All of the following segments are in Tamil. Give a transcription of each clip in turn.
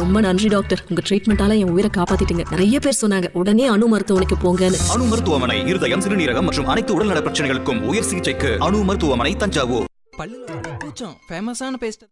ரொம்ப நன்றி டாக்டர் உங்க ட்ரீட்மெண்டால என் உயிரை காப்பாத்திட்டீங்க நிறைய பேர் சொன்னாங்க உடனே அணு மருத்துவமனைக்கு போங்கன்னு அணு மருத்துவமனை இருதயம் சிறுநீரகம் மற்றும் அனைத்து உடல்நல பிரச்சனைகளுக்கும் உயர் சிகிச்சைக்கு அணு மருத்துவமனை தஞ்சாவூர் பல்லுல ஒரு பூச்சம் ஃபேமஸான பேஸ்ட்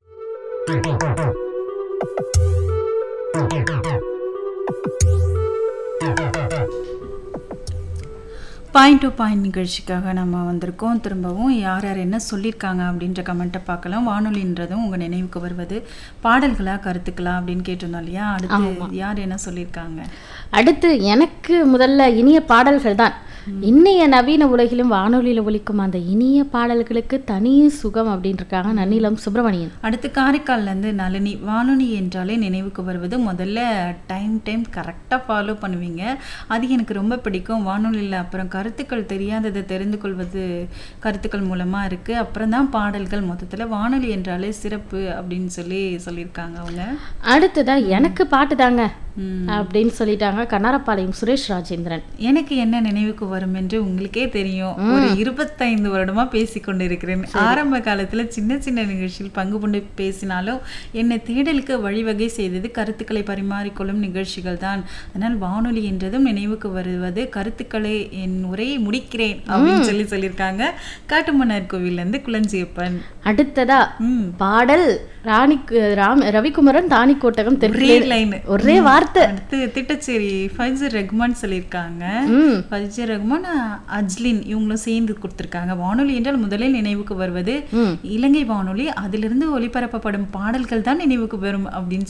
பாயிண்ட் டு பாயிண்ட் நிகழ்ச்சிக்காக நம்ம வந்திருக்கோம் திரும்பவும் யார் யார் என்ன சொல்லியிருக்காங்க அப்படின்ற கமெண்ட்டை பார்க்கலாம் வானொலின்றதும் உங்கள் நினைவுக்கு வருவது பாடல்களா கருத்துக்களா அப்படின்னு கேட்டிருந்தோம் இல்லையா அடுத்து யார் என்ன சொல்லியிருக்காங்க அடுத்து எனக்கு முதல்ல இனிய பாடல்கள் தான் இன்னைய நவீன உலகிலும் வானொலியில் ஒலிக்கும் அந்த இனிய பாடல்களுக்கு தனி சுகம் அப்படின்னு இருக்காங்க நன்னிலம் சுப்பிரமணியன் அடுத்து காரைக்கால்லேருந்து நளினி வானொலி என்றாலே நினைவுக்கு வருவது முதல்ல டைம் டைம் கரெக்டாக ஃபாலோ பண்ணுவீங்க அது எனக்கு ரொம்ப பிடிக்கும் வானொலியில் அப்புறம் கருத்துக்கள் தெரியாததை தெரிந்து கொள்வது கருத்துக்கள் மூலமாக இருக்குது அப்புறம் தான் பாடல்கள் மொத்தத்தில் வானொலி என்றாலே சிறப்பு அப்படின்னு சொல்லி சொல்லியிருக்காங்க அவங்க அடுத்ததா எனக்கு பாட்டு தாங்க அப்படின்னு சொல்லிட்டாங்க கண்ணாரப்பாளையம் சுரேஷ் ராஜேந்திரன் எனக்கு என்ன நினைவுக்கு வரும் என்று உங்களுக்கே தெரியும் ஒரு இருபத்தைந்து வருடமா பேசி கொண்டிருக்கிறேன் ஆரம்ப காலத்துல சின்ன சின்ன நிகழ்ச்சியில் பங்கு கொண்டு பேசினாலும் என்னை தேடலுக்கு வழிவகை செய்தது கருத்துக்களை பரிமாறிக்கொள்ளும் நிகழ்ச்சிகள் தான் அதனால் வானொலி என்றதும் நினைவுக்கு வருவது கருத்துக்களை என் உரையை முடிக்கிறேன் அப்படின்னு சொல்லி சொல்லியிருக்காங்க காட்டுமன்னார் கோவில்ல இருந்து குளஞ்சியப்பன் அடுத்ததா ம். பாடல் ராணி ராம் ரவிக்குமரன் தானி கோட்டகம் ஒரே தெற்கு லைன் ஒரே வார்த்தை அடுத்து திட்டச்சேரி ஃபைசர் ரஹ்மான் சொல்லியிருக்காங்க ம். ஃபைசர் ரஹ்மான் அஜ்லின் இவங்களும் சேர்ந்து கொடுத்துருக்காங்க வானொலி என்றால் முதலில் நினைவுக்கு வருவது ம். இலங்கை வானொலி அதிலிருந்து ஒளிபரப்பப்படும் பாடல்கள் தான் நினைவுக்கு வரும் அப்படின்னு